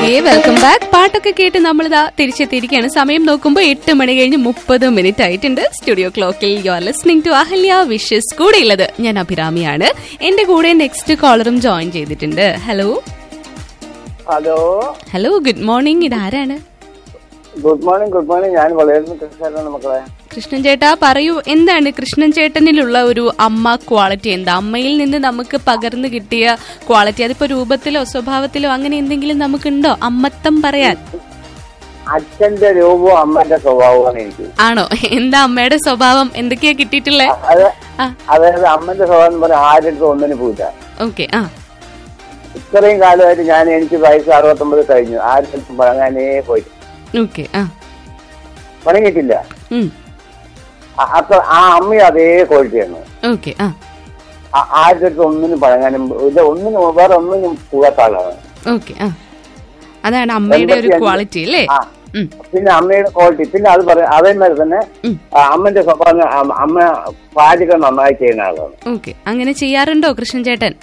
Okay welcome back പാട്ടൊക്കെ കേട്ട് നമ്മളിതാ തിരിച്ചെത്തിയിരിക്കുകയാണ് സമയം നോക്കുമ്പോൾ എട്ട് മണി കഴിഞ്ഞ് മുപ്പത് മിനിറ്റ് ആയിട്ടുണ്ട് സ്റ്റുഡിയോ ക്ലോക്കിൽ you are listening to Ahalya wishes കൂടെ ഉള്ളത് ഞാൻ അഭിരാമിയാണ് എന്റെ കൂടെ നെക്സ്റ്റ് കോളറും ജോയിൻ ചെയ്തിട്ടുണ്ട് hello hello hello good morning ഇതാരാണ് ഗുഡ് മോർണിംഗ് ഗുഡ് മോർണിംഗ് ഞാൻ വളരുന്ന കൃഷ്ണനാണ് മക്കളെ കൃഷ്ണൻ ചേട്ടാ പറയൂ എന്താണ് കൃഷ്ണൻ ചേട്ടനിലുള്ള ഒരു അമ്മ ക്വാളിറ്റി എന്താ അമ്മയിൽ നിന്ന് നമുക്ക് പകർന്നു കിട്ടിയ ക്വാളിറ്റി അതിപ്പോ രൂപത്തിലോ സ്വഭാവത്തിലോ അങ്ങനെ എന്തെങ്കിലും നമുക്കുണ്ടോ അമ്മത്തം പറയാൻ അച്ഛന്റെ രൂപവും അമ്മന്റെ സ്വഭാവമാണ് എനിക്ക് ആണോ എന്താ അമ്മയുടെ സ്വഭാവം എന്തൊക്കെയാ കിട്ടിയിട്ടുള്ളേ അത് ആ അതായത് അമ്മന്റെ സ്വഭാവം എന്ന് പറഞ്ഞാൽ ആരുടെ ഒന്നിന് പോയില്ല ഓക്കെ ആ ഇത്രയും കാലമായിട്ട് ഞാൻ എനിക്ക് വയസ്സ് അറുപത്തൊമ്പത് കഴിഞ്ഞു ആരുടെ പഴങ്ങാനേ പോയി ഓക്കെ ആ പണങ്ങിയിട്ടില്ല ഉം അ- അത്ര ആ അമ്മയും അതേ ക്വാളിറ്റിയാണ് ഓക്കെ ആ ആ- ആരുടെ അടുത്ത് ഒന്നിനും പഴങ്ങാനും ഇത് ഒന്നിനും വേറെ ഒന്നിനും പോകാത്ത ആളാണ് ഓക്കെ ആ അതാണ് അമ്മയുടെ ഒരു എൺപത്തിയഞ്ച്. ക്വാളിറ്റി അല്ലേ ആ ഉം പിന്നെ അമ്മയുടെ ക്വാളിറ്റി പിന്നെ അത് പറയാം അതേമാതിരി തന്നെ ഉം. ആ, അമ്മന്റെ സ്വഭാവം അമ്മ- അമ്മ പാചകം നന്നായി ചെയ്യുന്ന ആളാണ് ഓക്കെ അങ്ങനെ ചെയ്യാറുണ്ടോ കൃഷ്ണൻ ചേട്ടൻ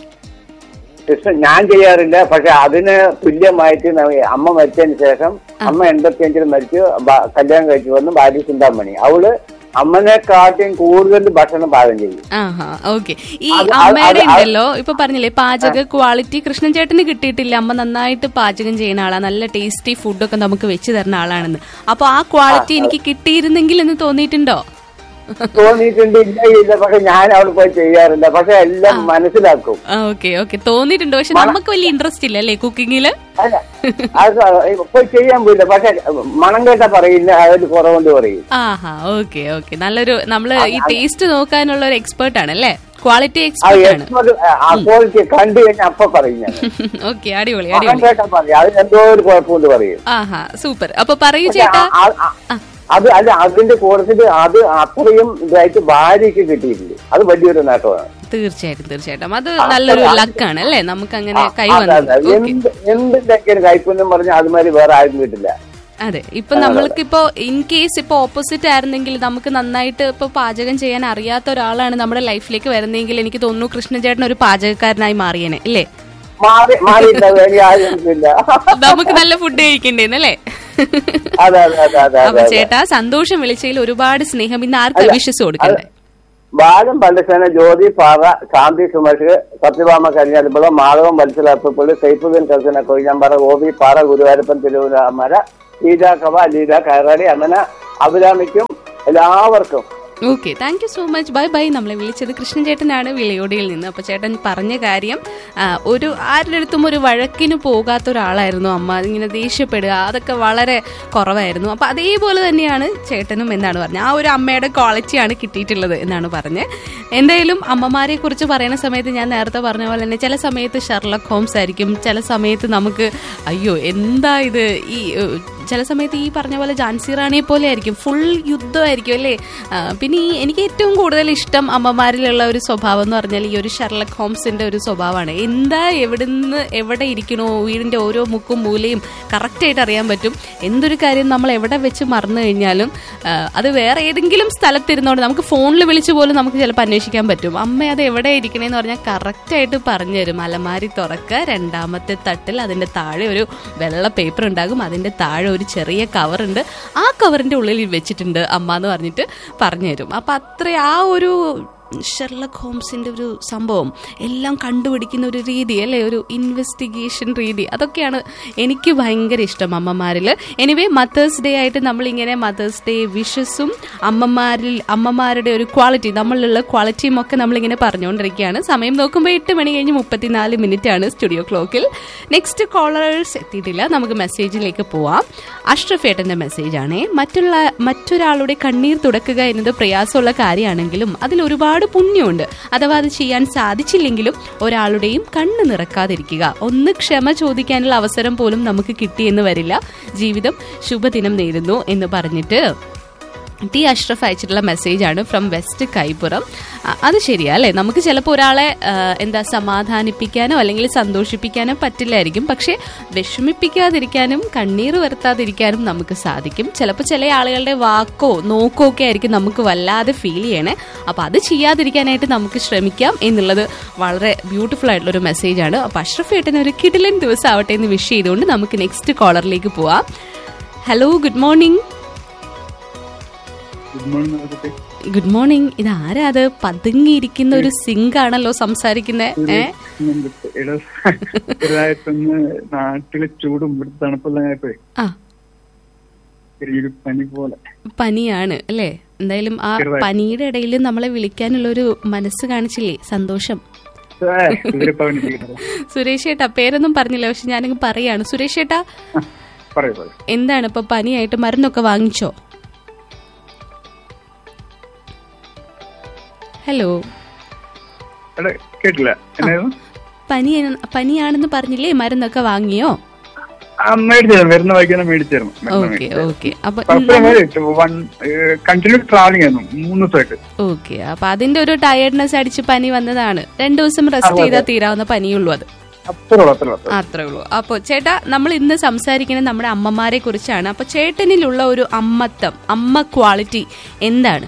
കൃഷ്ണൻ ഞാൻ ചെയ്യാറില്ല പക്ഷെ അതിന് തുല്യമായിട്ട് ന- അമ്മ മരിച്ചതിന് ശേഷം അമ്മ എൺപത്തിയഞ്ചിൽ മരിച്ചു ബ- കല്യാണം കഴിച്ചു വന്ന് ഭാര്യ ചിന്താമണി അവള് അമ്മനെക്കാട്ടിയും കൂടുതൽ ഭക്ഷണം പാകം ചെയ്യും ആഹാ ഓക്കെ ഈ അത് അത് അമ്മയുടെ അത് ഉണ്ടല്ലോ ഇപ്പൊ പറഞ്ഞില്ലേ പാചക ക്വാളിറ്റി കൃഷ്ണൻ ചേട്ടന് കിട്ടിയിട്ടില്ല അമ്മ നന്നായിട്ട് പാചകം ചെയ്യുന്ന ആളാ നല്ല ടേസ്റ്റി ഫുഡൊക്കെ നമുക്ക് വെച്ച് തരുന്ന ആളാണെന്ന് അപ്പൊ ആ ക്വാളിറ്റി എനിക്ക് കിട്ടിയിരുന്നെങ്കിൽ എന്ന് തോന്നിയിട്ടുണ്ടോ തോന്നിയിട്ടുണ്ട് ഇല്ല ഇല്ല പക്ഷെ ഞാൻ അവിടെ പോയി ചെയ്യാറില്ല പക്ഷെ എല്ലാം മനസ്സിലാക്കും ഓക്കെ ഓക്കെ തോന്നിയിട്ടുണ്ട് പക്ഷെ നമുക്ക് വലിയ ഇൻട്രസ്റ്റ് ഇല്ല അല്ലേ കുക്കിങ്ങില് അല്ല അത് പോയി ചെയ്യാൻ പോയില്ല പക്ഷെ മണം കേട്ടാ പറയില്ല അതിൽ കുറവുണ്ട് പറയും ആഹാ ഓക്കെ ഓക്കെ നല്ലൊരു നമ്മള് ഈ ടേസ്റ്റ് നോക്കാനുള്ള ഒരു എക്സ്പേർട്ട് ആണ് അല്ലേ ക്വാളിറ്റി ആ എക്സ്പേർട്ട് ആണ് എക്സ്പെർട്ട് ആ ക്വാളിറ്റി കണ്ടു കഴിഞ്ഞാൽ അപ്പൊ പറയും ഞാൻ ഓക്കെ അടിപൊളി മണം അടിപൊളി കേട്ടാ പറയും അതിന് എന്തോ ഒരു കുഴപ്പമുണ്ട് പറയും ആഹാ സൂപ്പർ അപ്പൊ പറയൂ പക്ഷെ ചേട്ടാ ആ- ആ- ആ- അത് അല്ല അതിന്റെ കൂട്ടത്തിൽ അത് അത്രയും ഇതായിട്ട് ഭാര്യയ്ക്ക് കിട്ടിയിട്ടുണ്ട് അത് വലിയൊരു നേട്ടമാണ് തീർച്ചയായിട്ടും തീർച്ചയായിട്ടും അത് നല്ലൊരു ലക്കാണ് അല്ലേ നമുക്ക് അങ്ങനെ കൈ അതെ, അതെ. വന്നത് ഓക്കെ എന്ത് എന്തിന്റെ കൈപ്പുണ്യം പറഞ്ഞാൽ അതുമാതിരി വേറെ ആരും കിട്ടില്ല അതെ ഇപ്പൊ നമ്മൾക്കിപ്പോ ഇൻ കേസ് ഇപ്പൊ ഓപ്പോസിറ്റ് ആയിരുന്നെങ്കിൽ നമുക്ക് നന്നായിട്ട് ഇപ്പൊ പാചകം ചെയ്യാൻ അറിയാത്ത ഒരാളാണ് നമ്മുടെ ലൈഫിലേക്ക് വരുന്നതെങ്കിൽ എനിക്ക് തോന്നുന്നു കൃഷ്ണചേട്ടൻ ഒരു പാചകക്കാരനായി മാറിയേനെ അല്ലേ മാറി മാറിയിട്ടുണ്ടാവും എനിക്ക് ആരും ഇല്ല നമുക്ക് നല്ല ഫുഡ് കഴിക്കണ്ടേന്നല്ലേ അതെ അതെ അതെ അതെ അപ്പൊ അതെ ചേട്ടാ സന്തോഷം വിളിച്ചതിൽ ഒരുപാട് സ്നേഹം ഇന്ന് ആർക്കാ വിശ്വസ് കൊടുക്കണ്ടേ ബാലം പണ്ടസേന ജ്യോതി പാറ ശാന്തി സുമേഷ് സത്യഭാമ കരിഞ്ഞാലിപ്പുഴ മാധവം വത്സലാപ്പുള്ളി സൈഫുദ്ദീൻ കൽസന കൊഴിഞ്ഞാമ്പാറ ഗോപി പാറ ഗുരുവായൂരപ്പൻ തിരുവനന്തപുരം ലീല കവ ലീല കയറാടി അങ്ങനെ അഭിരാമിക്കും എല്ലാവർക്കും okay thank you so much bye bye നമ്മളെ വിളിച്ചത് കൃഷ്ണൻ ചേട്ടനാണ് വിളയോടിയിൽ നിന്ന് അപ്പൊ ചേട്ടൻ പറഞ്ഞ കാര്യം ആ, ഒരു ആരുടെ അടുത്തും ഒരു വഴക്കിന് പോകാത്ത ഒരാളായിരുന്നു അമ്മ ഇങ്ങനെ ദേഷ്യപ്പെടുക അതൊക്കെ വളരെ കുറവായിരുന്നു അപ്പൊ അതേപോലെ തന്നെയാണ് ചേട്ടനും എന്നാണ് പറഞ്ഞത് ആ ഒരു അമ്മയുടെ ക്വാളിറ്റിയാണ് കിട്ടിയിട്ടുള്ളത് എന്നാണ് പറഞ്ഞത് എന്തായാലും അമ്മമാരെ കുറിച്ച് പറയുന്ന സമയത്ത് ഞാൻ നേരത്തെ പറഞ്ഞ പോലെ തന്നെ ചില സമയത്ത് ഷെർലക് ഹോംസ് ആയിരിക്കും ചില സമയത്ത് നമുക്ക് അയ്യോ എന്താ ഇത് ഈ ഏഹ്, ചില സമയത്ത് ഈ പറഞ്ഞ പോലെ ജാൻസി റാണിയെ പോലെ ആയിരിക്കും ഫുൾ യുദ്ധമായിരിക്കും അല്ലേ ആ, പിന്നെ ഈ എനിക്ക് ഏറ്റവും കൂടുതൽ ഇഷ്ടം അമ്മമാരിലുള്ള ഒരു സ്വഭാവം എന്ന് പറഞ്ഞാൽ ഈ ഒരു ഷെർലക് ഹോംസിന്റെ ഒരു സ്വഭാവമാണ് എന്താ എവിടുന്ന് എവിടെ ഇരിക്കണോ വീടിന്റെ ഓരോ മുക്കും മൂലയും കറക്റ്റായിട്ട് അറിയാൻ പറ്റും എന്തൊരു കാര്യം നമ്മൾ എവിടെ വെച്ച് മറന്നു കഴിഞ്ഞാലും ആ, അത് വേറെ ഏതെങ്കിലും സ്ഥലത്തിരുന്നോണ്ട് നമുക്ക് ഫോണിൽ വിളിച്ച് പോലും നമുക്ക് ചിലപ്പോൾ അന്വേഷിക്കാൻ പറ്റും അമ്മ അത് എവിടെ ഇരിക്കണേന്ന് പറഞ്ഞാൽ കറക്റ്റായിട്ട് പറഞ്ഞു തരും അലമാരി തുറക്കുക രണ്ടാമത്തെ തട്ടിൽ അതിന്റെ താഴെ ഒരു വെള്ള പേപ്പർ ഉണ്ടാകും അതിന്റെ താഴെ ഒരു ചെറിയ കവറുണ്ട് ആ കവറിന്റെ ഉള്ളിൽ വെച്ചിട്ടുണ്ട് അമ്മ എന്ന് പറഞ്ഞിട്ട് പറഞ്ഞു തരും അപ്പൊ അത്ര ആ ഒരു ഷെർലക് ഹോംസിന്റെ ഒരു സംഭവം എല്ലാം കണ്ടുപിടിക്കുന്ന ഒരു രീതി അല്ലെ ഒരു ഇൻവെസ്റ്റിഗേഷൻ രീതി അതൊക്കെയാണ് എനിക്ക് ഭയങ്കര ഇഷ്ടം അമ്മമാരിൽ എനിവേ മദേഴ്സ് ഡേ ആയിട്ട് നമ്മളിങ്ങനെ മദേഴ്സ് ഡേ വിഷസും അമ്മമാരിൽ അമ്മമാരുടെ ഒരു ക്വാളിറ്റി നമ്മളിലുള്ള ക്വാളിറ്റിയും ഒക്കെ നമ്മളിങ്ങനെ പറഞ്ഞുകൊണ്ടിരിക്കുകയാണ് സമയം നോക്കുമ്പോൾ എട്ട് മണി കഴിഞ്ഞ് മുപ്പത്തിനാല് മിനിറ്റ് ആണ് സ്റ്റുഡിയോ ക്ലോക്കിൽ നെക്സ്റ്റ് കോളേഴ്സ് എത്തിയിട്ടില്ല നമുക്ക് മെസ്സേജിലേക്ക് പോവാം അഷ്റഫ് ഏട്ടന്റെ മെസ്സേജ് ആണേ മറ്റുള്ള മറ്റൊരാളുടെ കണ്ണീർ തുടക്കുക എന്നത് പ്രയാസമുള്ള കാര്യമാണെങ്കിലും അതിൽ ഒരുപാട് പുണ്യമുണ്ട് അഥവാ അത് ചെയ്യാൻ സാധിച്ചില്ലെങ്കിലും ഒരാളുടെയും കണ്ണ് നിറക്കാതിരിക്കുക ഒന്ന് ക്ഷമ ചോദിക്കാനുള്ള അവസരം പോലും നമുക്ക് കിട്ടിയെന്ന് വരില്ല ജീവിതം ശുഭദിനം നേരുന്നു എന്ന് പറഞ്ഞിട്ട് ടി അഷ്റഫ് അയച്ചിട്ടുള്ള മെസ്സേജ് ആണ് ഫ്രം വെസ്റ്റ് കൈപ്പുറം അ- അത് ശരിയാ അല്ലേ നമുക്ക് ചിലപ്പോൾ ഒരാളെ ആ, എന്താ സമാധാനിപ്പിക്കാനോ അല്ലെങ്കിൽ സന്തോഷിപ്പിക്കാനോ പറ്റില്ലായിരിക്കും പക്ഷേ വിഷമിപ്പിക്കാതിരിക്കാനും കണ്ണീർ വരുത്താതിരിക്കാനും നമുക്ക് സാധിക്കും ചിലപ്പോൾ ചില ആളുകളുടെ വാക്കോ നോക്കോ ഒക്കെ ആയിരിക്കും നമുക്ക് വല്ലാതെ ഫീൽ ചെയ്യണേ അപ്പോൾ അത് ചെയ്യാതിരിക്കാനായിട്ട് നമുക്ക് ശ്രമിക്കാം എന്നുള്ളത് വളരെ ബ്യൂട്ടിഫുൾ ആയിട്ടുള്ള ഒരു മെസ്സേജ് ആണ് അപ്പോൾ അഷ്റഫ് ഏട്ടന് ഒരു കിടിലൻ ദിവസം ആവട്ടെ എന്ന് വിഷ് ചെയ്തുകൊണ്ട് നമുക്ക് നെക്സ്റ്റ് കോളറിലേക്ക് പോവാം hello good morning good morning നോക്കട്ടെ ഗുഡ് മോർണിംഗ് ഇത് ആരാ അത് പതുങ്ങിയിരിക്കുന്ന ഒരു സിങ്ക് ആണല്ലോ സംസാരിക്കുന്നത് ഏ എടാ ചെറുതായിട്ടൊന്ന് നാട്ടിലെ ചൂടും ഇവിടുത്തെ തണുപ്പെല്ലാം ആയപ്പോഴേ ആ ചെറിയൊരു പനി പോലെ പനിയാണ് അല്ലേ എന്തായാലും ആ ചെറുതായി. പനിയുടെ ഇടയിൽ നമ്മളെ വിളിക്കാനുള്ള ഒരു മനസ്സ് കാണിച്ചില്ലേ സന്തോഷം ഏ, ഇവരിപ്പോ അവനിരിക്കുന്നത്. സുരേഷ് ഏട്ടാ പേരൊന്നും പറഞ്ഞില്ല പക്ഷെ ഞാനങ്ങ് പറയാണ് സുരേഷ് ഏട്ടാ ആ, പറയൂ പറയൂ എന്താണ് ഇപ്പൊ പനിയായിട്ട് മരുന്നൊക്കെ വാങ്ങിച്ചോ ഹലോ എടാ കേട്ടില്ല എന്നായിരുന്നു പനി പനിയാണെന്ന് പറഞ്ഞില്ലേ മരുന്നൊക്കെ വാങ്ങിയോ ആ മേടിച്ചായിരുന്നു മരുന്ന് വായിക്കാൻ മേടിച്ചായിരുന്നു മരുന്ന് ഓക്കെ മേടിച്ചായിരുന്നു. ഓക്കെ അപ്പൊ കുഴപ്പമില്ല വൺ കണ്ടിന്യൂ ട്രാവലിംഗ് ആയിരുന്നു മൂന്ന് ദിവസമായിട്ട് ഓക്കെ അപ്പൊ അതിന്റെ ഒരു ടയർഡ്നെസ് അടിച്ച് പനി വന്നതാണ് രണ്ടു ദിവസം റെസ്റ്റ് ചെയ്താൽ തീരാവുന്ന പനിയുള്ളൂ അത് അത്രേ ഉള്ളൂ അത്രേ ഉള്ളൂ അത്രേ ഉള്ളൂ അപ്പോൾ ചേട്ടാ നമ്മൾ ഇന്ന് സംസാരിക്കുന്നത് നമ്മുടെ അമ്മമാരെ കുറിച്ചാണ് അപ്പൊ ചേട്ടനിലുള്ള ഒരു അമ്മത്തം അമ്മ ക്വാളിറ്റി എന്താണ്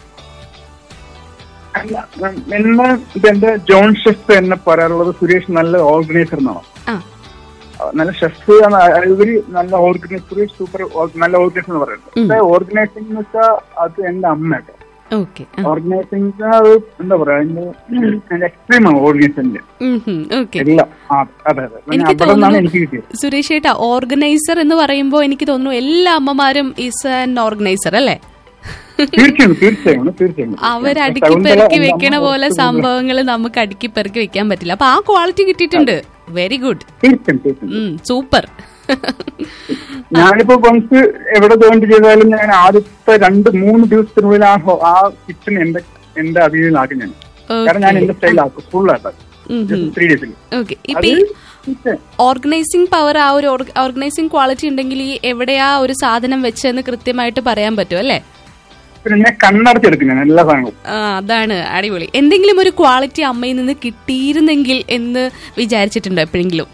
അല്ല, ഉം, എന്നെ ഇപ്പൊ എന്റെ ജോൺ ഷെഫ് എന്നെ പറയാറുള്ളത് സുരേഷ് നല്ല ഓർഗനൈസർ എന്നാണ് ആ ആ, നല്ല ഷെഫ് ഇവര് നല്ല ഓർഗനൈസ് സുരേഷ് സൂപ്പർ നല്ല ഓർഗനൈസർ എന്ന് പറയുന്നത് പക്ഷേ ഓർഗനൈസിംഗ് എന്ന് വെച്ചാൽ അത് എന്റെ അമ്മ കേട്ടോ ഓക്കെ ഓർഗനൈസിംഗ് എന്താ പറയാ അതിന്റെ എക്സ്ട്രീം ആണ് ഓർഗനൈസിംഗ് ഓക്കെ എല്ലാം ആ, അതെ അതെ പിന്നെ എനിക്ക് അവിടെ നിന്നാണ് തോന്നുന്നു എനിക്ക് കിട്ടിയത് സുരേഷ് ഏട്ടാ ഓർഗനൈസർ എന്ന് പറയുമ്പോൾ എനിക്ക് തോന്നുന്നു എല്ലാ അമ്മമാരും ഈസ് ആൻ ഓർഗനൈസർ അല്ലേ തീർച്ചയായും തീർച്ചയായും തീർച്ചയായും അവർ അടുക്കി ശകുന്തള പെറുക്കി എന്റെ വെക്കണ അമ്മ പോലെ കുറച്ച് സംഭവങ്ങൾ നമുക്ക് അടുക്കി പെറുക്കി വെക്കാൻ പറ്റില്ല അപ്പൊ ആ ക്വാളിറ്റി കിട്ടിയിട്ടുണ്ട് വെരി ഗുഡ് തീർച്ചയായും തീർച്ചയായും സൂപ്പർ ഞാനിപ്പോ വൺസ് എവിടെ ജോയിൻ ചെയ്താലും ഞാൻ ആദ്യത്തെ രണ്ട് മൂന്ന് ദിവസത്തിനുള്ളിൽ ആ ഹോ- ആ കിച്ചൺ എന്റെ എന്റെ അധീനയിലാക്കും ഞാൻ കാരണം ഞാൻ എന്റെ സ്റ്റൈലാക്കും ഫുള്ളാക്കും ത്രീ ഡേയ്സിൽ ഓക്കെ ഇപ്പൊ അത് ഈ തീർച്ചയായും. ഓർഗനൈസിംഗ് പവർ ആ ഒരു ഓർഗനൈസിംഗ് ക്വാളിറ്റി ഉണ്ടെങ്കിൽ ഈ എവിടെയാ ഒരു സാധനം വെച്ചെന്ന് കൃത്യമായിട്ട് പറയാൻ പറ്റും അല്ലേ പിന്നെ ഞാൻ കണ്ണടച്ചെടുക്കും ഞാൻ എല്ലാ സാധനങ്ങളും ആ അതാണ് അടിപൊളി എന്തെങ്കിലും ഒരു ക്വാളിറ്റി അമ്മയിൽ നിന്ന് കിട്ടിയിരുന്നെങ്കിൽ എന്ന് വിചാരിച്ചിട്ടുണ്ടോ എപ്പോഴെങ്കിലും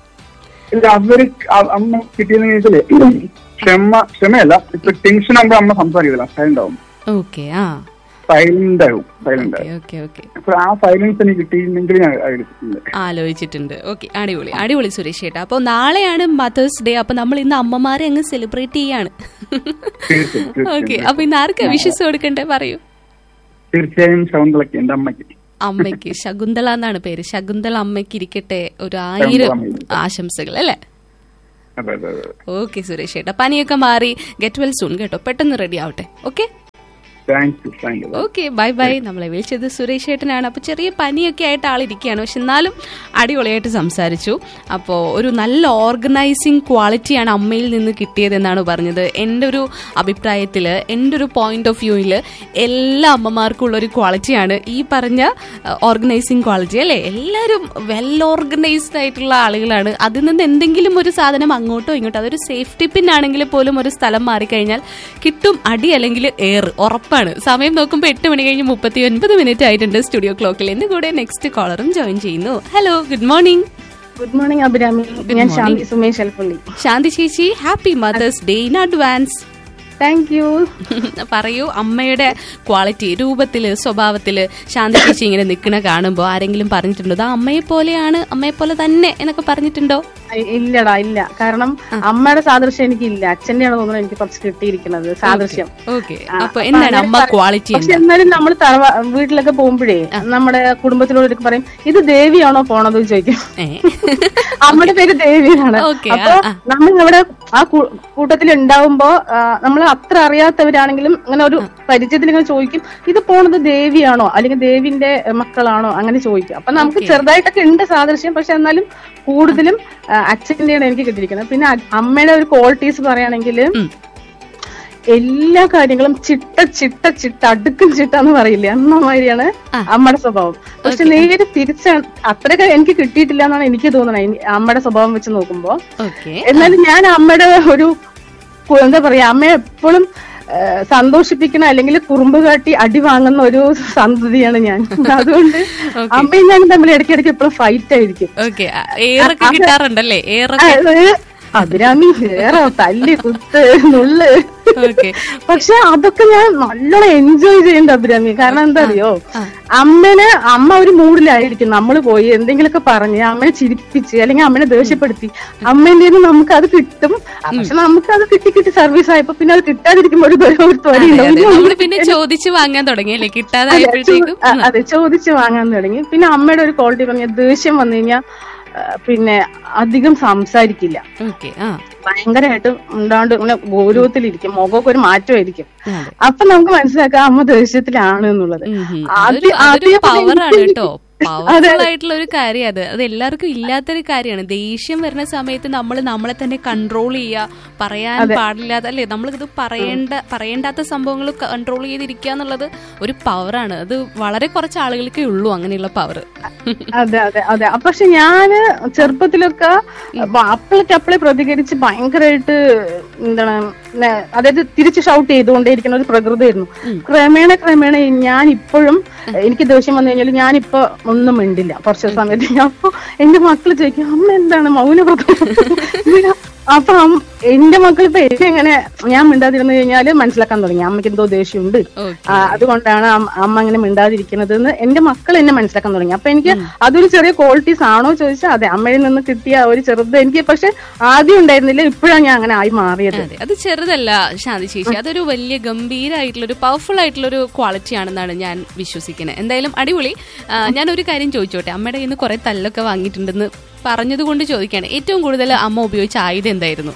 ഇല്ല അവര് അ- അമ്മ കിട്ടിയെന്ന് വെച്ചാല് ക്ഷമ ക്ഷമയല്ല ഇപ്പൊ ടെൻഷൻ ആകുമ്പോ അമ്മ സംസാരിക്കില്ല സൈലന്റ് ആവും ഓക്കെ ആ സൈലന്റ് ആവും സൈലന്റ് ആവും ഓക്കെ ഓക്കെ അപ്പൊ ആ സൈലൻസ് എനിക്ക് കിട്ടിയിരുന്നെങ്കിൽ ഞാൻ എടുത്തിട്ടുണ്ട് ആലോചിച്ചിട്ടുണ്ട് ഓക്കെ അടിപൊളി അടിപൊളി സുരേഷ് ചേട്ടാ അപ്പോൾ നാളെയാണ് മദേഴ്സ് ഡേ അപ്പൊ നമ്മൾ ഇന്ന് അമ്മമാരെ അങ്ങ് സെലിബ്രേറ്റ് ചെയ്യാണ് തീർച്ചയായും, തീർച്ചയായും. ഓക്കെ അപ്പൊ ഇന്ന് ആർക്കാ വിഷസ് കൊടുക്കണ്ടേ പറയൂ തീർച്ചയായും ശകുന്തളയ്ക്ക് എന്റെ അമ്മയ്ക്ക് അമ്മയ്ക്ക് ശകുന്തള എന്നാണ് പേര് ശകുന്തള അമ്മയ്ക്ക് ഇരിക്കട്ടെ ഒരു ആയിരം അമ്മയ്ക്ക്. ആശംസകൾ അല്ലേ അതെ അതെ അതെ ഓക്കെ സുരേഷ് ചേട്ടാ പനിയൊക്കെ മാറി ഗെറ്റ് വെൽ സൂൺ കേട്ടോ പെട്ടെന്ന് റെഡി ആവട്ടെ okay thank you thank you okay bye bye നമ്മളെ വിളിച്ചത് സുരേഷ് ഏട്ടനാണ് അപ്പോൾ ചെറിയ പനിയൊക്കെ ആയിട്ട് ആളിരിക്കുകയാണ് പക്ഷെ എന്നാലും അടിപൊളിയായിട്ട് സംസാരിച്ചു അപ്പോൾ ഒരു നല്ല ഓർഗനൈസിങ് ക്വാളിറ്റിയാണ് അമ്മയിൽ നിന്ന് കിട്ടിയതെന്നാണ് പറഞ്ഞത് എൻ്റെ ഒരു അഭിപ്രായത്തിൽ എൻ്റെ ഒരു പോയിന്റ് ഓഫ് വ്യൂവിൽ എല്ലാ അമ്മമാർക്കും ഉള്ള ഒരു ക്വാളിറ്റിയാണ് ഈ പറഞ്ഞ ഓർഗനൈസിങ് ക്വാളിറ്റി അല്ലേ എല്ലാവരും വെൽ ഓർഗനൈസ്ഡ് ആയിട്ടുള്ള ആളുകളാണ് അതിൽ നിന്ന് എന്തെങ്കിലും ഒരു സാധനം അങ്ങോട്ടോ ഇങ്ങോട്ടോ അതൊരു സേഫ്റ്റി പിൻ ആണെങ്കിൽ പോലും ഒരു സ്ഥലം മാറിക്കഴിഞ്ഞാൽ കിട്ടും അടി അല്ലെങ്കിൽ എയർ ഉറപ്പാണ് സമയം നോക്കുമ്പോൾ എട്ട് മണി കഴിഞ്ഞ് മുപ്പത്തി ഒൻപത് മിനിറ്റ് ആയിട്ടുണ്ട് സ്റ്റുഡിയോ ക്ലോക്കിൽ എന്റെ കൂടെ നെക്സ്റ്റ് കോളറും ജോയിൻ ചെയ്യുന്നു hello good morning good morning Abhirami ഞാൻ ശാന്തി സുമേഷ് അൽപ്പള്ളി ശാന്തി ചേച്ചി happy mother's day in advance thank you പറയൂ അമ്മയുടെ ക്വാളിറ്റി രൂപത്തില് സ്വഭാവത്തില് ശാന്തി ചേച്ചി ഇങ്ങനെ നിൽക്കണ കാണുമ്പോൾ ആരെങ്കിലും പറഞ്ഞിട്ടുണ്ടോ "ദാ അമ്മയെ പോലെയാണ് അമ്മയെ പോലെ തന്നെ എന്നൊക്കെ പറഞ്ഞിട്ടുണ്ടോ ഇല്ലടാ ഇല്ല കാരണം അമ്മയുടെ സാദൃശ്യം എനിക്കില്ല അച്ഛന്റെയാണ് തോന്നുന്നത് എനിക്ക് കുറച്ച് കിട്ടിയിരിക്കുന്നത് സാദൃശ്യം ഓക്കെ അപ്പൊ എന്താണ് അമ്മ ക്വാളിറ്റി പക്ഷെ എന്നാലും നമ്മൾ തറവാ വീട്ടിലൊക്കെ പോകുമ്പോഴേ നമ്മുടെ കുടുംബത്തിനോട് പറയും ഇത് ദേവിയാണോ പോണത് എന്ന് ചോദിക്കും അമ്മയുടെ പേര് ദേവിയാണ് Okay, അപ്പൊ ആ, ആ. നമ്മൾ ഇവിടെ ആ കൂട്ടത്തിൽ ഉണ്ടാവുമ്പോ നമ്മൾ അത്ര അറിയാത്തവരാണെങ്കിലും അങ്ങനെ ഒരു പരിചയത്തിൽ ഇങ്ങനെ ചോദിക്കും ഇത് പോണത് ദേവിയാണോ അല്ലെങ്കിൽ ദേവിന്റെ മക്കളാണോ അങ്ങനെ ചോദിക്കും അപ്പൊ നമുക്ക് ചെറുതായിട്ടൊക്കെ ഉണ്ട് സാദൃശ്യം പക്ഷെ എന്നാലും കൂടുതലും ആ, അച്ഛന്റെയാണ് എനിക്ക് കിട്ടിയിരിക്കുന്നത് പിന്നെ അ- അമ്മയുടെ ഒരു ക്വാളിറ്റീസ് പറയുകയാണെങ്കിൽ എല്ലാ കാര്യങ്ങളും ചിട്ട ചിട്ട ചിട്ട അടുക്കും ചിട്ട എന്ന് പറയില്ലേ അന്നമാതിരിയാണ് അമ്മയുടെ സ്വഭാവം പക്ഷെ നേരെ തിരിച്ചാണ് അത്രയൊക്കെ എനിക്ക് കിട്ടിയിട്ടില്ല എന്നാണ് എനിക്ക് തോന്നുന്നത് ഇനി അമ്മയുടെ സ്വഭാവം വെച്ച് നോക്കുമ്പോ ഓക്കെ എന്നാലും ഞാൻ അമ്മയുടെ ഒരു കു- എന്താ പറയാ അമ്മ എപ്പോഴും ആ, സന്തോഷിപ്പിക്കണ അല്ലെങ്കിൽ കുറുമ്പ് കാട്ടി അടി വാങ്ങുന്ന ഒരു സന്തതിയാണ് ഞാൻ അതുകൊണ്ട് അമ്മയും ഞാനും തമ്മിൽ ഇടയ്ക്കിടയ്ക്ക് എപ്പോഴും ഫൈറ്റ് ആയിരിക്കും ഓക്കെ എയറൊക്കെ കിട്ടാറുണ്ടല്ലേ എയറൊക്കെ അത് അഭിരാമി വേറെ തല്ലി കുത്ത് നുള്ള് ഓക്കെ പക്ഷെ അതൊക്കെ ഞാൻ നല്ലോണം എൻജോയ് ചെയ്യുന്നുണ്ട് അഭിരാമി കാരണം എന്താ അറിയോ അമ്മനെ അമ്മ ഒരു മൂഡിലായിരിക്കും നമ്മൾ പോയി എന്തെങ്കിലുമൊക്കെ പറഞ്ഞ് അമ്മനെ ചിരിപ്പിച്ച് അല്ലെങ്കിൽ അമ്മനെ ദേഷ്യപ്പെടുത്തി അമ്മേന്റെ കയ്യിൽ നിന്ന് നമുക്ക് അത് കിട്ടും പക്ഷെ നമുക്ക് അത് കിട്ടി കിട്ടി സർവീസ് ആയപ്പോ പിന്നെ അത് കിട്ടാതിരിക്കുമ്പോ ഒരു ഒരു ത്വര അതെ ഉണ്ടാവും. നമ്മൾ പിന്നെ ചോദിച്ചു വാങ്ങാൻ തുടങ്ങിയല്ലേ കിട്ടാതായപ്പോഴത്തേക്കും അ- അതെ ചോദിച്ച് വാങ്ങാൻ തുടങ്ങി പിന്നെ അമ്മയുടെ ഒരു ക്വാളിറ്റി പറഞ്ഞ ദേഷ്യം വന്നു കഴിഞ്ഞാൽ പിന്നെ അധികം സംസാരിക്കില്ല ഓക്കെ ആ ഭയങ്കരമായിട്ട് ഉണ്ടാണ്ട് ഇങ്ങനെ ഗൗരവത്തിലിരിക്കും മുഖമൊക്കെ ഒരു മാറ്റമായിരിക്കും അതെ അപ്പൊ നമുക്ക് മനസ്സിലാക്കാം അമ്മ ദേഷ്യത്തിലാണ് എന്നുള്ളത് ഉം ഉം. ആദ്യം- അതൊരു ആദ്യം പവറാണ് എനിക്ക് കേട്ടോ പവർഫുൾ ആയിട്ടുള്ള ഒരു കാര്യം അത് അത് എല്ലാവർക്കും ഇല്ലാത്തൊരു കാര്യമാണ് ദേഷ്യം വരുന്ന സമയത്ത് നമ്മൾ നമ്മളെ തന്നെ കൺട്രോൾ ചെയ്യുക പറയാൻ പാടില്ലാത്ത അല്ലേ നമ്മളിത് പറയേണ്ട പറയേണ്ടാത്ത സംഭവങ്ങൾ കൺട്രോൾ ചെയ്തിരിക്കുക എന്നുള്ളത് ഒരു പവറാണ് അത് വളരെ കുറച്ച് ആളുകൾക്കേ ഉള്ളൂ അങ്ങനെയുള്ള പവർ അതെ അതെ അതെ അപ്പൊ പക്ഷെ ഞാന് ചെറുപ്പത്തിലൊക്കെ അപ്പളക്കപ്പളെ പ്രതികരിച്ച് ഭയങ്കരമായിട്ട് എന്താണ് നെ- അതായത് തിരിച്ച് ഷൗട്ട് ചെയ്തുകൊണ്ടേയിരിക്കുന്ന ഒരു പ്രകൃതിയായിരുന്നു ക്രമേണ ക്രമേണ ഞാൻ ഇപ്പോഴും എനിക്ക് ദേഷ്യം വന്നു കഴിഞ്ഞാൽ ഞാനിപ്പോ ഒന്നും മിണ്ടില്ല കുറച്ച് സമയത്ത് അപ്പൊ എന്റെ മക്കള് ചോദിക്കും അമ്മ എന്താണ് മൗനവ്രതം അപ്പൊ അം- എന്റെ മക്കൾ ഇപ്പൊ എന്നെ എങ്ങനെ ഞാൻ മിണ്ടാതിരുന്നു കഴിഞ്ഞാല് മനസ്സിലാക്കാൻ തുടങ്ങി അമ്മയ്ക്ക് എന്തോ ദേഷ്യമുണ്ട് ഓക്കെ ആ, അതുകൊണ്ടാണ് അം- അമ്മ അങ്ങനെ മിണ്ടാതിരിക്കുന്നത് എന്ന് എന്റെ മക്കൾ എന്നെ മനസ്സിലാക്കാൻ തുടങ്ങി അപ്പൊ എനിക്ക് അതൊരു ചെറിയ ക്വാളിറ്റീസ് ആണോ ചോദിച്ചാൽ അതെ അമ്മയിൽ നിന്ന് കിട്ടിയ ഒരു ചെറുത് എനിക്ക് പക്ഷെ ആദ്യം ഉണ്ടായിരുന്നില്ല ഇപ്പോഴാണ് ഞാൻ അങ്ങനെ ആയി മാറിയത് അതെ അത് ചെറുതല്ല ശാന്തി ചേച്ചി അതൊരു വലിയ ഗംഭീരമായിട്ടുള്ള ഒരു പവർഫുൾ ആയിട്ടുള്ള ഒരു ക്വാളിറ്റി ആണെന്നാണ് ഞാൻ വിശ്വസിക്കുന്നത് എന്തായാലും അടിപൊളി ആ, ഞാൻ ഒരു കാര്യം ചോദിച്ചോട്ടെ അമ്മയുടെ കയ്യിൽ നിന്ന് കുറെ തല്ലൊക്കെ വാങ്ങിയിട്ടുണ്ടെന്ന് പറഞ്ഞതുകൊണ്ട് ചോദിക്കുകയാണ് ഏറ്റവും കൂടുതൽ അമ്മ ഉപയോഗിച്ച ആയുധം എന്തായിരുന്നു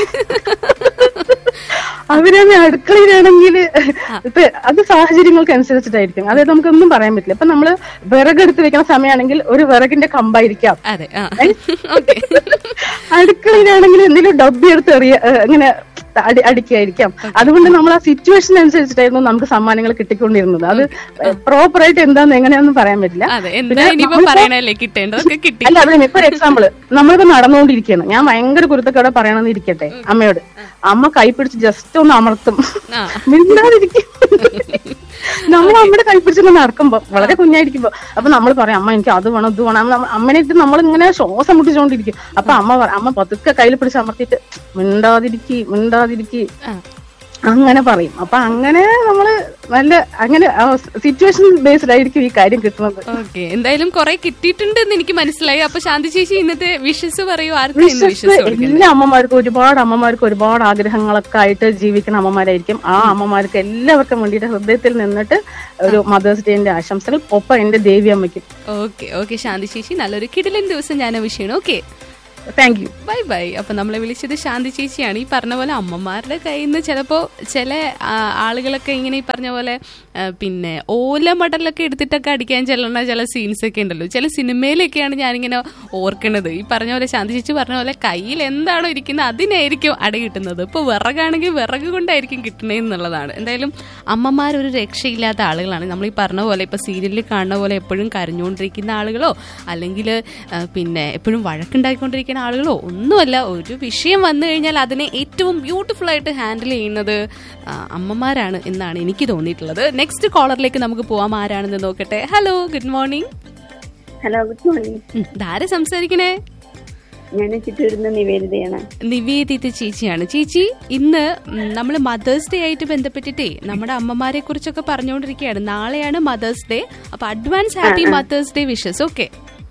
അവരത് അടുക്കളയിലാണെങ്കിൽ ഇപ്പൊ അത് സാഹചര്യങ്ങൾക്ക് അനുസരിച്ചിട്ടായിരിക്കും അതായത് നമുക്കൊന്നും പറയാൻ പറ്റില്ല ഇപ്പൊ നമ്മള് വിറകെടുത്ത് വെക്കുന്ന സമയമാണെങ്കിൽ ഒരു വിറകിന്റെ കമ്പായിരിക്കാം അതെ ആ ഓക്കെ അടുക്കളയിലാണെങ്കിൽ എന്തെങ്കിലും ഡബ്ബി എടുത്ത് എറിയ ഏഹ് ഇങ്ങനെ അടി അടിക്കായിരിക്കാം അതുകൊണ്ട് നമ്മൾ ആ സിറ്റുവേഷൻ അനുസരിച്ചിട്ടായിരുന്നു നമുക്ക് സമ്മാനങ്ങൾ കിട്ടിക്കൊണ്ടിരുന്നത് അത് പ്രോപ്പർ ആയിട്ട് എന്താന്ന് എങ്ങനെയാണെന്ന് പറയാൻ പറ്റില്ല അതെ എന്താ ഇനിയിപ്പോ പറയണല്ലേ കിട്ടേണ്ടതൊക്കെ കിട്ടി അല്ല അതിന് ഇപ്പൊ ഒരു എക്സാമ്പിൾ നമ്മളിപ്പോ നടന്നുകൊണ്ടിരിക്കുകയാണ് ഞാൻ ഭയങ്കര കുരുത്തക്കട പറയണമെന്ന് ഇരിക്കട്ടെ അമ്മയോട് അമ്മ കൈ പിടിച്ച് ജസ്റ്റ് ഒന്ന് അമർത്തും ആ. മിണ്ടാതിരിക്കും നമ്മൾ അമ്മയുടെ കൈ പിടിച്ചൊന്ന് നടക്കുമ്പോ വളരെ കുഞ്ഞായിരിക്കുമ്പോ അപ്പൊ നമ്മൾ പറയാം അമ്മ എനിക്ക് അത് വേണം ഇത് വേണം നമ്മ- അമ്മനെ ഇട്ട് നമ്മൾ ഇങ്ങനെ ശ്വാസം മുട്ടിച്ചോണ്ടിരിക്കും അപ്പൊ അമ്മ പറ- അമ്മ പതുക്കെ കയ്യിൽ പിടിച്ച് അമർത്തിയിട്ട് മിണ്ടാതിരിക്കി മിണ്ടാതിരിക്കി ആ. അങ്ങനെ പറയും അപ്പൊ അങ്ങനെ നമ്മള് നല്ല അങ്ങനെ സിറ്റുവേഷൻ ബേസ്ഡ് ആയിരിക്കും ഈ കാര്യം കിട്ടുന്നത് ഓക്കെ എന്തായാലും കുറെ കിട്ടിയിട്ടുണ്ട് എന്ന് എനിക്ക് മനസ്സിലായി അപ്പൊ ശാന്തി ചേച്ചി ഇന്നത്തെ വിഷസ് പറയൂ ആർക്കും ഇന്ന് വിശ്വസ് വിഷസ് കൊടുക്കുന്നത് എല്ലാ അമ്മമാർക്കും ഒരുപാട് അമ്മമാർക്ക് ഒരുപാട് ആഗ്രഹങ്ങളൊക്കെ ആയിട്ട് ജീവിക്കുന്ന അമ്മമാരായിരിക്കും ആ അമ്മമാർക്ക് എല്ലാവർക്കും വേണ്ടിയിട്ട് ഹൃദയത്തിൽ നിന്നിട്ട് ഒരു മദേഴ്സ് ഡേന്റെ ആശംസകൾ ഒപ്പം എന്റെ ദേവി അമ്മയ്ക്കും ഓക്കെ ഓക്കെ ശാന്തി ചേച്ചി നല്ലൊരു കിടിലൻ ദിവസം ഞാൻ വിഷയണം okay thank you bye bye അപ്പൊ നമ്മളെ വിളിച്ചത് ശാന്തി ചേച്ചിയാണ് ഈ പറഞ്ഞ പോലെ അമ്മമാരുടെ കയ്യിൽ നിന്ന് ചിലപ്പോ ചില ആ, ആളുകളൊക്കെ ഇങ്ങനെ ഈ പറഞ്ഞ പോലെ ആ, പിന്നെ ഓല മടലൊക്കെ എടുത്തിട്ടൊക്കെ അടിക്കാൻ ചെല്ലുന്ന ചില സീൻസ് ഒക്കെ ഉണ്ടല്ലോ ചില സിനിമയിലൊക്കെയാണ് ഞാനിങ്ങനെ ഓർക്കണത് ഈ പറഞ്ഞ പോലെ ശാന്തി ചേച്ചി പറഞ്ഞ പോലെ കയ്യിൽ എന്താണോ ഇരിക്കുന്നത് അതിനായിരിക്കും അടി കിട്ടുന്നത് ഇപ്പൊ വിറകാണെങ്കിൽ വിറക് കൊണ്ടായിരിക്കും കിട്ടണേന്നുള്ളതാണ് എന്തായാലും അമ്മമാർ ഒരു രക്ഷയില്ലാത്ത ആളുകളാണ് നമ്മൾ ഈ പറഞ്ഞ പോലെ ഇപ്പൊ സീരിയലിൽ കാണുന്ന പോലെ എപ്പോഴും കരഞ്ഞുകൊണ്ടിരിക്കുന്ന ആളുകളോ അല്ലെങ്കിൽ പിന്നെ എപ്പോഴും വഴക്കുണ്ടാക്കിക്കൊണ്ടിരിക്കുന്ന ആളുകളോ ഒന്നുമല്ല ഒരു വിഷയം വന്നു കഴിഞ്ഞാൽ അതിനെ ഏറ്റവും ബ്യൂട്ടിഫുൾ ആയിട്ട് ഹാൻഡിൽ ചെയ്യുന്നത് ആ, അമ്മമാരാണ് എന്നാണ് എനിക്ക് തോന്നിയിട്ടുള്ളത് നെക്സ്റ്റ് കോളറിലേക്ക് നമുക്ക് പോവാം ആരാണെന്ന് നോക്കട്ടെ hello good morning hello good morning Dhara സംസാരിക്കണേ ഞാൻ ചുറ്റൂരുന്ന നിവേദിതയാണ് നിവേദിത ചേച്ചിയാണ് ചേച്ചി ഇന്ന് നമ്മൾ മദേഴ്സ് ഡേ ആയിട്ട് ബന്ധപ്പെട്ടിട്ടേ നമ്മുടെ അമ്മമാരെ കുറിച്ചൊക്കെ പറഞ്ഞുകൊണ്ടിരിക്കുകയാണ് നാളെയാണ് മദേഴ്സ് ഡേ അപ്പൊ advance happy mother's day wishes okay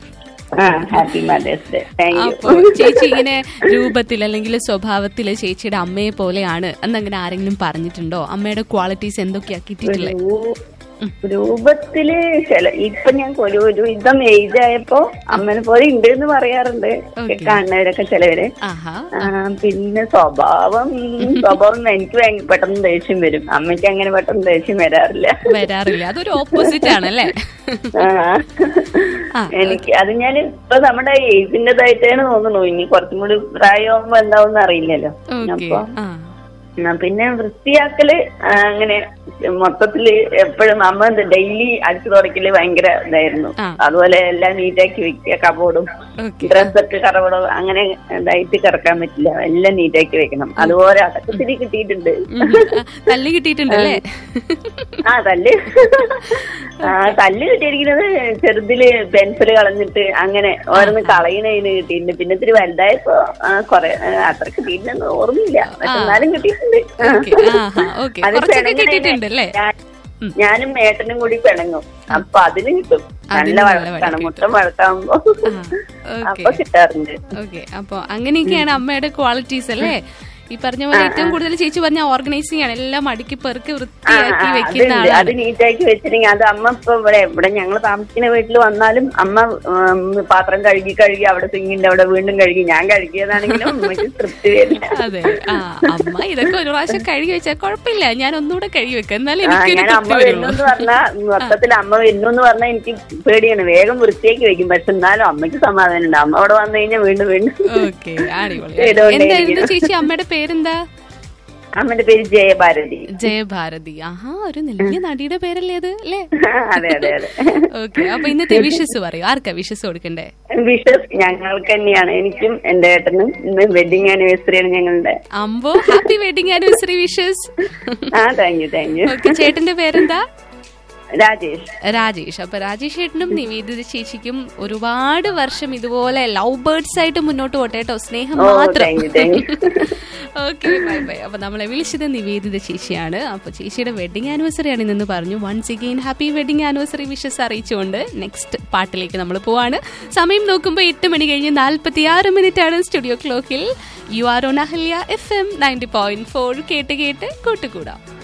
ആ happy mother's day thank you അപ്പൊ ചേച്ചി ഇങ്ങനെ രൂപത്തിൽ അല്ലെങ്കിൽ സ്വഭാവത്തിൽ ചേച്ചിയുടെ അമ്മയെ പോലെയാണ് എന്നങ്ങനെ ആരെങ്കിലും പറഞ്ഞിട്ടുണ്ടോ അമ്മയുടെ ക്വാളിറ്റീസ് എന്തൊക്കെയാ കിട്ടിയിട്ടുള്ളത് രൂപത്തില് ചില ഇപ്പൊ ഞാൻ ഒരു ഒരു ഇതം ഏജ് ആയപ്പോ അമ്മനെ പോലെ ഉണ്ട് എന്ന് പറയാറുണ്ട് Okay. കാണുന്നവരൊക്കെ ചിലവര് ആഹാ ആ, പിന്നെ സ്വഭാവം സ്വഭാവം എനിക്ക് ഭയങ്കര പെട്ടെന്ന് ദേഷ്യം വരും അമ്മയ്ക്ക് അങ്ങനെ പെട്ടെന്ന് ദേഷ്യം വരാറില്ല വരാറില്ല അതൊരു ഓപ്പോസിറ്റ് ആണല്ലേ ആ. ആ, എനിക്ക് അത് ഞാൻ ഇപ്പൊ നമ്മുടെ ഏജിന്റേതായിട്ടാണ് തോന്നുന്നു ഇനി കുറച്ചും കൂടി പ്രായമാകുമ്പോ എന്താവും അറിയില്ലല്ലോ ഓക്കെ അപ്പൊ ആ ആ, പിന്നെ വൃത്തിയാക്കല് ആ, അങ്ങനെ മൊത്തത്തില് എപ്പോഴും അമ്മ ഡെയിലി അടിച്ചു തുടക്കല് ഭയങ്കര ഇതായിരുന്നു ആ. അതുപോലെ എല്ലാം നീറ്റാക്കി വെക്കുക കബോർഡും ഓക്കെ ഡ്രസ്സൊക്കെ കറവടോ അങ്ങനെ ഇതായിട്ട് കിടക്കാൻ പറ്റില്ല എല്ലാം നീറ്റാക്കി വെക്കണം അതുപോലെ അതൊക്കെ ഇത്തിരി കിട്ടിയിട്ടുണ്ട് തല്ലി കിട്ടിയിട്ടുണ്ടല്ലേ ആ തല്ല് ആ തല്ല് കിട്ടിയിരിക്കുന്നത് ചെറുതില് പെൻസിൽ കളഞ്ഞിട്ട് അങ്ങനെ ഓരോന്ന് കളയണതിന് കിട്ടിയിട്ടുണ്ട് പിന്നെ ഇത്തിരി വലുതായപ്പോ ആ, കൊറേ ആ, അത്ര കിട്ടിയിട്ടുണ്ടെന്ന് ഓർമ്മയില്ല പക്ഷെ എന്നാലും കിട്ടിയിട്ടുണ്ട് ആ. ഓക്കെ ആഹാ ഓക്കെ അത് കുറച്ചൊക്കെ പിണങ്ങണേന് കിട്ടിയിട്ടുണ്ടല്ലേ ഞാൻ- ഞാനും ഏട്ടനും കൂടി പിണങ്ങും അപ്പൊ അതിന് കിട്ടും അതിന് നല്ല നല്ല വഴക്കാണ് വഴക്ക് മൊത്തം വഴക്കാകുമ്പോ ഓക്കെ അപ്പൊ കിട്ടാറുണ്ട് ഓക്കെ അപ്പൊ അങ്ങനെയൊക്കെയാണ് അമ്മയുടെ ക്വാളിറ്റീസ് അല്ലേ ഈ പറഞ്ഞ പോലെ ഏറ്റവും കൂടുതൽ ചേച്ചി പറഞ്ഞ ഓർഗനൈസിംഗ് ആണ് എല്ലാം അടുക്കി പെറുക്കി ആ, വൃത്തിയാക്കി ആ, വെക്കുന്ന അതുണ്ട്. അത് ആളാണ് നീറ്റാക്കി വെച്ചിട്ടുണ്ടെങ്കിൽ അത് അമ്മ ഇപ്പൊ ഇവിടെ ഇവിടെ ഞങ്ങൾ താമസിക്കുന്ന വീട്ടിൽ വന്നാലും അമ്മ ഉം, പാത്രം കഴുകി കഴുകി അവിടെ സിങ്ങിന്റെ അവിടെ വീണ്ടും കഴുകി ഞാൻ കഴുകിയതാണെങ്കിലും അമ്മയ്ക്ക് തൃപ്തി വരില്ല അതെ ആ അമ്മ ഇതൊക്കെ ഒരു പ്രാവശ്യം കഴുകി വെച്ചാൽ കുഴപ്പമില്ല ഞാൻ ഒന്നുകൂടെ കഴുകി വെക്കാം എന്നാലും ആ, എനിക്കൊരു ഞാൻ അമ്മ തൃപ്തി വരുന്നു വരുള്ളൂ എന്ന് പറഞ്ഞാ മൊത്തത്തിൽ അമ്മ വരുന്നു എന്ന് പറഞ്ഞാൽ എനിക്ക് പേടിയാണ് വേഗം വൃത്തിയാക്കി വെക്കും പക്ഷെ എന്നാലും അമ്മയ്ക്ക് സമാധാനം ഉണ്ട് അമ്മ അവിടെ വന്നു കഴിഞ്ഞാൽ വീണ്ടും വീണ്ടും ഓക്കെ അടിപൊളി ചെയ്തുകൊണ്ടേ എന്തായിരുന്നു ഇരിക്കും. ചേച്ചി അമ്മയുടെ പേരെന്താ അമ്മന്റെ പേര് ജയഭാരതി ജയഭാരതി ആഹാ ഒരു വലിയ നടിയുടെ പേരല്ലേ അത് അല്ലേ അതെ അതെ അതെ ഓക്കെ അപ്പൊ ഇന്നത്തെ വിഷസ് പറയൂ ആർക്കാ വിഷസ് കൊടുക്കണ്ടേ വിഷസ് ഞങ്ങൾക്ക് തന്നെയാണ് എനിക്കും എന്റെ ഏട്ടനും ഇന്ന് വെഡിങ് ആനിവേഴ്സറിയാണ് ഞങ്ങളുടെ അമ്പോ ഹാപ്പി വെഡിങ് ആനിവേഴ്സറി വിഷസ് ആ thank you thank you okay ചേട്ടന്റെ പേരെന്താ രാജേഷ് രാജേഷ് അപ്പൊ രാജേഷ് ചേട്ടനും നിവേദിത ചേച്ചിക്കും ഒരുപാട് വർഷം ഇതുപോലെ ലവ് ബേർഡ്സ് ആയിട്ട് മുന്നോട്ട് പോട്ടെ കേട്ടോ സ്നേഹം ഓ മാത്രം thank you thank you okay bye bye അപ്പൊ നമ്മളെ വിളിച്ചത് നിവേദിത ചേച്ചിയാണ് അപ്പൊ ചേച്ചിയുടെ വെഡിങ് ആനിവേഴ്സറി ആണ് ഇന്ന് പറഞ്ഞു once again happy wedding anniversary wishes അറിയിച്ചുകൊണ്ട് നെക്സ്റ്റ് പാട്ടിലേക്ക് നമ്മൾ പോവാണ് സമയം നോക്കുമ്പോൾ എട്ട് മണി കഴിഞ്ഞ് നാൽപ്പത്തി ആറ് മിനിറ്റ് ആണ് സ്റ്റുഡിയോ ക്ലോക്കിൽ you are on Ahalya F M ninety point four കേട്ട് കേട്ട് കൂട്ടുകൂടാം